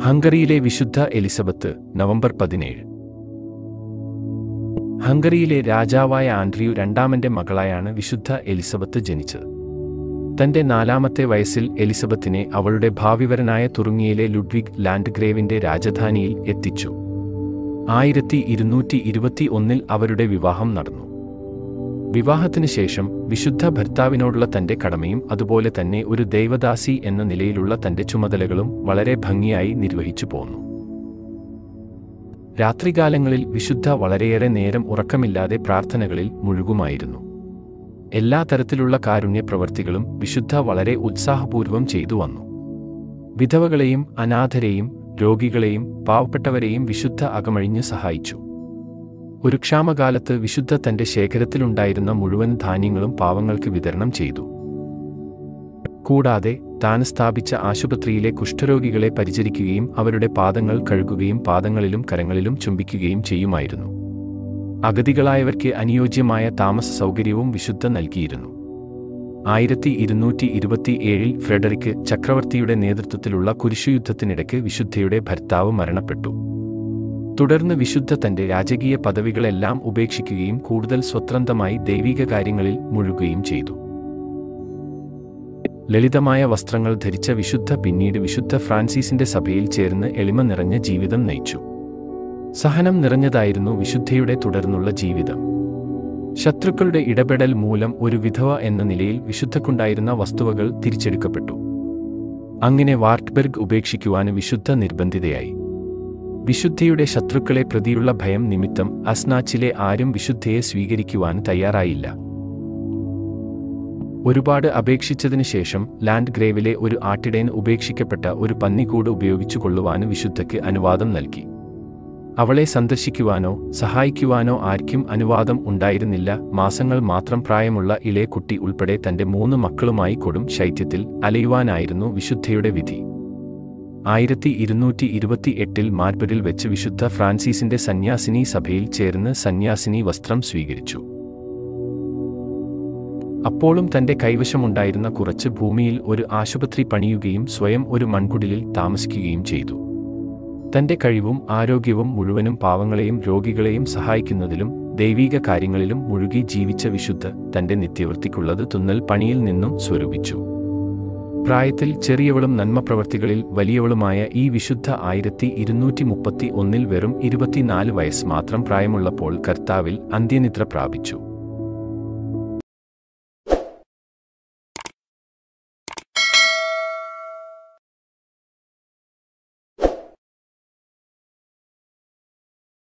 ഹംഗറിയിലെ വിശുദ്ധ Elizabeth November പതിനേഴ് ഹംഗറിയിലെ രാജാവായ ആൻഡ്രിയു രണ്ടാമന്റെ മകളായാണ് വിശുദ്ധ എലിസബത്ത് ജനിച്ചത് തന്റെ നാലാമത്തെ വയസ്സിൽ എലിസബത്തിനെ അവളുടെ ഭാവിവരനായ തുറുങ്ങിയിലെ ലുഡ്വിഗ് ലാൻഡ്ഗ്രേവിന്റെ രാജധാനിയിൽ എത്തിച്ചു ആയിരത്തി ഇരുന്നൂറ്റി ഇരുപത്തി ഒന്നിൽ അവരുടെ വിവാഹം നടന്നു വിവാഹത്തിനു ശേഷം വിശുദ്ധ ഭർത്താവിനോടുള്ള തന്റെ കടമയും അതുപോലെ തന്നെ ഒരു ദൈവദാസി എന്ന നിലയിലുള്ള തന്റെ ചുമതലകളും വളരെ ഭംഗിയായി നിർവഹിച്ചു പോന്നു രാത്രികാലങ്ങളിൽ വിശുദ്ധ വളരെയേറെ നേരം ഉറക്കമില്ലാതെ പ്രാർത്ഥനകളിൽ മുഴുകുമായിരുന്നു എല്ലാ തരത്തിലുള്ള കാരുണ്യ പ്രവർത്തികളും വിശുദ്ധ വളരെ ഉത്സാഹപൂർവം ചെയ്തു വന്നു വിധവകളെയും അനാഥരെയും രോഗികളെയും പാവപ്പെട്ടവരെയും വിശുദ്ധ അകമഴിഞ്ഞ് സഹായിച്ചു ഒരു ക്ഷാമകാലത്ത് വിശുദ്ധ തന്റെ ശേഖരത്തിലുണ്ടായിരുന്ന മുഴുവൻ ധാന്യങ്ങളും പാവങ്ങൾക്ക് വിതരണം ചെയ്തു കൂടാതെ താൻ സ്ഥാപിച്ച ആശുപത്രിയിലെ കുഷ്ഠരോഗികളെ പരിചരിക്കുകയും അവരുടെ പാദങ്ങൾ കഴുകുകയും പാദങ്ങളിലും കരങ്ങളിലും ചുംബിക്കുകയും ചെയ്യുമായിരുന്നു അഗതികളായവർക്ക് അനുയോജ്യമായ താമസ സൗകര്യവും വിശുദ്ധ നൽകിയിരുന്നു ആയിരത്തി ഇരുന്നൂറ്റി ഇരുപത്തിയേഴിൽ ഫ്രെഡറിക്ക് ചക്രവർത്തിയുടെ നേതൃത്വത്തിലുള്ള കുരിശുയുദ്ധത്തിനിടയ്ക്ക് വിശുദ്ധയുടെ ഭർത്താവ് മരണപ്പെട്ടു തുടർന്ന് വിശുദ്ധ തന്റെ രാജകീയ പദവികളെല്ലാം ഉപേക്ഷിക്കുകയും കൂടുതൽ സ്വതന്ത്രമായി ദൈവിക കാര്യങ്ങളിൽ മുഴുകുകയും ചെയ്തു ലളിതമായ വസ്ത്രങ്ങൾ ധരിച്ച വിശുദ്ധ പിന്നീട് വിശുദ്ധ ഫ്രാൻസിസിന്റെ സഭയിൽ ചേർന്ന് എളിമ നിറഞ്ഞ ജീവിതം നയിച്ചു സഹനം നിറഞ്ഞതായിരുന്നു വിശുദ്ധയുടെ തുടർന്നുള്ള ജീവിതം ശത്രുക്കളുടെ ഇടപെടൽ മൂലം ഒരു വിധവ എന്ന നിലയിൽ വിശുദ്ധക്കുണ്ടായിരുന്ന വസ്തുവകൾ തിരിച്ചെടുക്കപ്പെട്ടു അങ്ങനെ വാർട്ട്ബെർഗ് ഉപേക്ഷിക്കുവാൻ വിശുദ്ധ നിർബന്ധിതയായി വിശുദ്ധയുടെ ശത്രുക്കളെ പ്രതിയുള്ള ഭയം നിമിത്തം അസ്നാച്ചിലെ ആരും വിശുദ്ധയെ സ്വീകരിക്കുവാൻ തയ്യാറായില്ല ഒരുപാട് അപേക്ഷിച്ചതിനു ശേഷം ലാൻഡ് ഗ്രേവിലെ ഒരു ആട്ടിടയൻ ഉപേക്ഷിക്കപ്പെട്ട ഒരു പന്നിക്കൂട് ഉപയോഗിച്ചു കൊള്ളുവാൻ വിശുദ്ധയ്ക്ക് അനുവാദം നൽകി അവളെ സന്ദർശിക്കുവാനോ സഹായിക്കുവാനോ ആർക്കും അനുവാദം ഉണ്ടായിരുന്നില്ല മാസങ്ങൾ മാത്രം പ്രായമുള്ള ഇളയ കുട്ടി ഉൾപ്പെടെ തന്റെ മൂന്ന് മക്കളുമായി കൊടും ശൈത്യത്തിൽ അലയുവാനായിരുന്നു വിശുദ്ധയുടെ വിധി ആയിരത്തി ഇരുന്നൂറ്റി ഇരുപത്തി എട്ടിൽ മാർബറിൽ വെച്ച് വിശുദ്ധ ഫ്രാൻസിസിന്റെ സന്യാസിനി സഭയിൽ ചേർന്ന് സന്യാസിനി വസ്ത്രം സ്വീകരിച്ചു അപ്പോഴും തന്റെ കൈവശമുണ്ടായിരുന്ന കുറച്ച് ഭൂമിയിൽ ഒരു ആശുപത്രി പണിയുകയും സ്വയം ഒരു മൺകുടിലിൽ താമസിക്കുകയും ചെയ്തു തന്റെ കഴിവും ആരോഗ്യവും മുഴുവനും പാവങ്ങളെയും രോഗികളെയും സഹായിക്കുന്നതിലും ദൈവീക കാര്യങ്ങളിലും മുഴുകി ജീവിച്ച വിശുദ്ധ തന്റെ നിത്യവൃത്തിക്കുള്ളത് തുന്നൽ പണിയിൽ നിന്നും സ്വരൂപിച്ചു പ്രായത്തിൽ ചെറിയവളും നന്മപ്രവർത്തികളിൽ വലിയവളുമായ ഈ വിശുദ്ധ ആയിരത്തി ഇരുന്നൂറ്റി മുപ്പത്തി ഒന്നിൽ വെറും ഇരുപത്തിനാല് വയസ്സ് മാത്രം പ്രായമുള്ളപ്പോൾ കർത്താവിൽ അന്ത്യനിദ്ര പ്രാപിച്ചു